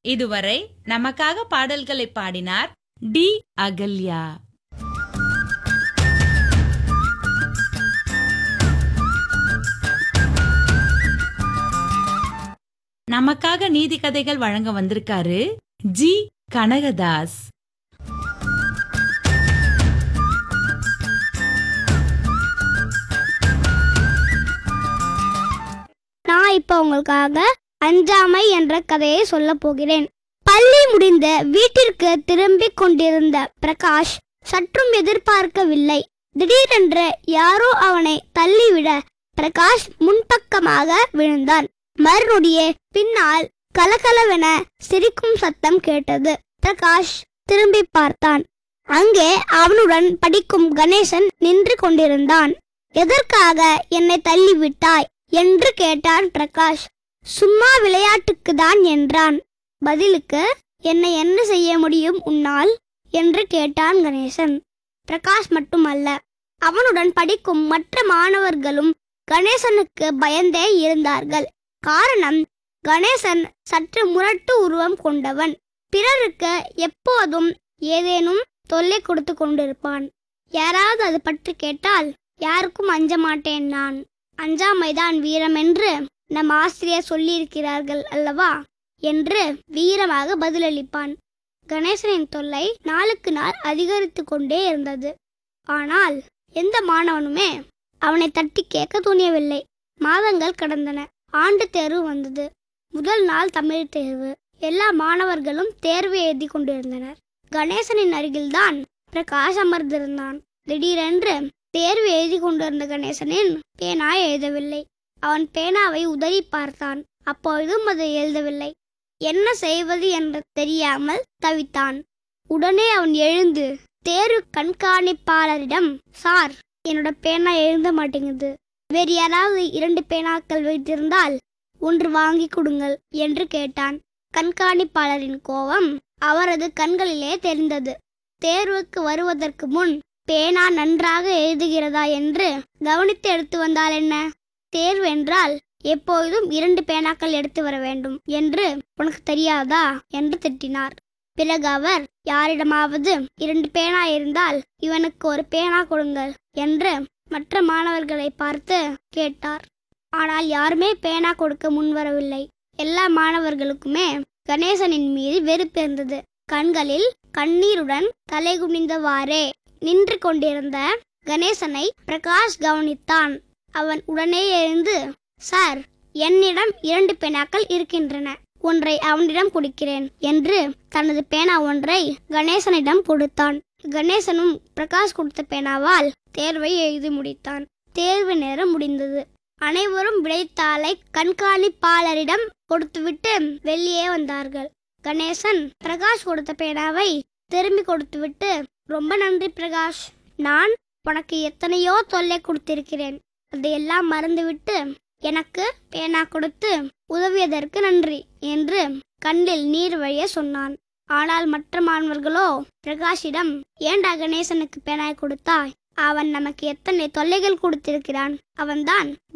இதுவரை நமக்காக பாடல்களை பாடினார் டி அகல்யா நமக்காக நீதி கதைகள் வழங்க வந்திருக்காரு ஜி கனகதாஸ் நான் இப்ப உங்களுக்காக அஞ்சாமை என்ற கதையை சொல்ல போகிறேன் பள்ளி முடிந்த வீட்டிற்கு திரும்பிக் கொண்டிருந்த பிரகாஷ் சற்றும் எதிர்பார்க்கவில்லை திடீரென்று யாரோ அவனை தள்ளிவிட பிரகாஷ் முன்பக்கமாக விழுந்தான் மறுநொடியே பின்னால் கலகலவென சிரிக்கும் சத்தம் கேட்டது பிரகாஷ் திரும்பி பார்த்தான் அங்கே அவனுடன் படிக்கும் கணேசன் நின்று கொண்டிருந்தான் எதற்காக என்னை தள்ளிவிட்டாய் என்று கேட்டான் பிரகாஷ் சும்மா விளையாட்டுக்கு தான் என்றான் பதிலுக்கு என்னை என்ன செய்ய முடியும் உன்னால் என்று கேட்டான் கணேசன் பிரகாஷ் மட்டுமல்ல அவனுடன் படிக்கும் மற்ற மாணவர்களும் கணேசனுக்கு பயந்தே இருந்தார்கள் காரணம் கணேசன் சற்று முரட்டு உருவம் கொண்டவன் பிறருக்கு எப்போதும் ஏதேனும் தொல்லை கொடுத்து கொண்டிருப்பான் யாராவது அது பற்றி கேட்டால் யாருக்கும் அஞ்ச மாட்டேன் நான் அஞ்சாமைதான் வீரம் என்று நம் ஆசிரியர் சொல்லியிருக்கிறார்கள் அல்லவா என்று வீரமாக பதிலளிப்பான் கணேசனின் தொல்லை நாளுக்கு நாள் அதிகரித்து கொண்டே இருந்தது ஆனால் எந்த மாணவனுமே அவனை தட்டி கேட்க துணியவில்லை மாதங்கள் கடந்தன ஆண்டு தேர்வு வந்தது முதல் நாள் தமிழ் தேர்வு எல்லா மாணவர்களும் தேர்வு எழுதி கொண்டிருந்தனர் கணேசனின் அருகில்தான் பிரகாஷ் அமர்ந்திருந்தான் திடீரென்று தேர்வு எழுதி கொண்டிருந்த கணேசனின் பேனா எழுதவில்லை அவன் பேனாவை உதறி பார்த்தான் அப்பொழுதும் அது எழுதவில்லை என்ன செய்வது என்று தெரியாமல் தவித்தான் உடனே அவன் எழுந்து தேர்வு கண்காணிப்பாளரிடம் சார் என்னோட பேனா எழுத மாட்டேங்குது வேறு யாராவது இரண்டு பேனாக்கள் வைத்திருந்தால் ஒன்று வாங்கி கொடுங்கள் என்று கேட்டான் கண்காணிப்பாளரின் கோபம் அவரது கண்களிலே தெரிந்தது தேர்வுக்கு வருவதற்கு முன் பேனா நன்றாக எழுதுகிறதா என்று கவனித்து எடுத்து வந்தால் என்ன தேர்வு என்றால் எப்பொழுதும் இரண்டு பேனாக்கள் எடுத்து வர வேண்டும் என்று உனக்கு தெரியாதா என்று திட்டினார் பிறகு அவர் யாரிடமாவது இரண்டு பேனா இருந்தால் இவனுக்கு ஒரு பேனா கொடுங்கள் என்று மற்ற மாணவர்களை பார்த்து கேட்டார் ஆனால் யாருமே பேனா கொடுக்க முன்வரவில்லை எல்லா மாணவர்களுக்குமே கணேசனின் மீது வெறுப்பு இருந்தது கண்களில் கண்ணீருடன் தலை குனிந்தவாறே நின்று கொண்டிருந்த கணேசனை பிரகாஷ் கவனித்தான் அவன் உடனே எழுந்து சார் என்னிடம் இரண்டு பேனாக்கள் இருக்கின்றன ஒன்றை அவனிடம் கொடுக்கிறேன் என்று தனது பேனா ஒன்றை கணேசனிடம் கொடுத்தான் கணேசனும் பிரகாஷ் கொடுத்த பேனாவால் தேர்வை எழுதி முடித்தான் தேர்வு நேரம் முடிந்தது அனைவரும் விடைத்தாளை கண்காணிப்பாளரிடம் கொடுத்துவிட்டு வெளியே வந்தார்கள் கணேசன் பிரகாஷ் கொடுத்த பேனாவை திரும்பி கொடுத்துவிட்டு ரொம்ப நன்றி பிரகாஷ் நான் உனக்கு எத்தனையோ தொல்லை கொடுத்திருக்கிறேன் அதையெல்லாம் மறந்துவிட்டு எனக்கு பேனா கொடுத்து உதவியதற்கு நன்றி என்று கண்ணில் நீர் வழிய சொன்னான் ஆனால் மற்ற மாணவர்களோ பிரகாஷிடம் ஏண்டா கணேசனுக்கு பேனாய் கொடுத்தாய் அவன் நமக்கு எத்தனை தொல்லைகள் கொடுத்திருக்கிறான் அவன்தான்